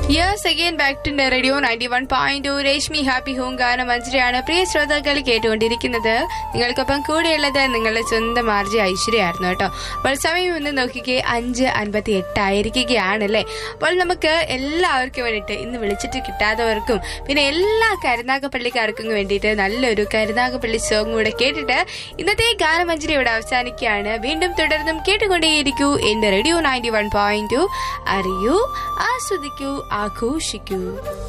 yes again back to radio ninety one point Reshmi happy home ഗാനം മഞ്ജരിയാണ് പ്രിയ ശ്രോതാക്കൾ കേട്ടുകൊണ്ടിരിക്കുന്നത് നിങ്ങൾക്കൊപ്പം കൂടെയുള്ളത് നിങ്ങളുടെ സ്വന്തം ആർജി ഐശ്വര്യയായിരുന്നു കേട്ടോ അപ്പോൾ സമയം ഒന്ന് നോക്കിക്കേ അഞ്ച് അൻപത്തി എട്ടായിരിക്കുകയാണല്ലേ അപ്പോൾ നമുക്ക് എല്ലാവർക്കും വേണ്ടിയിട്ട് ഇന്ന് വിളിച്ചിട്ട് കിട്ടാത്തവർക്കും പിന്നെ എല്ലാ കരുനാഗപ്പള്ളിക്കാർക്കും വേണ്ടിയിട്ട് നല്ലൊരു കരുനാഗപ്പള്ളി സോങ് കൂടെ കേട്ടിട്ട് ഇന്നത്തെ ഗാനമഞ്ജരി ഇവിടെ അവസാനിക്കുകയാണ് വീണ്ടും തുടർന്നും കേട്ടുകൊണ്ടേയിരിക്കൂ എന്റെ radio ninety one point two അറിയൂ ആസ്വദിക്കൂ ആഘോഷിക്കൂ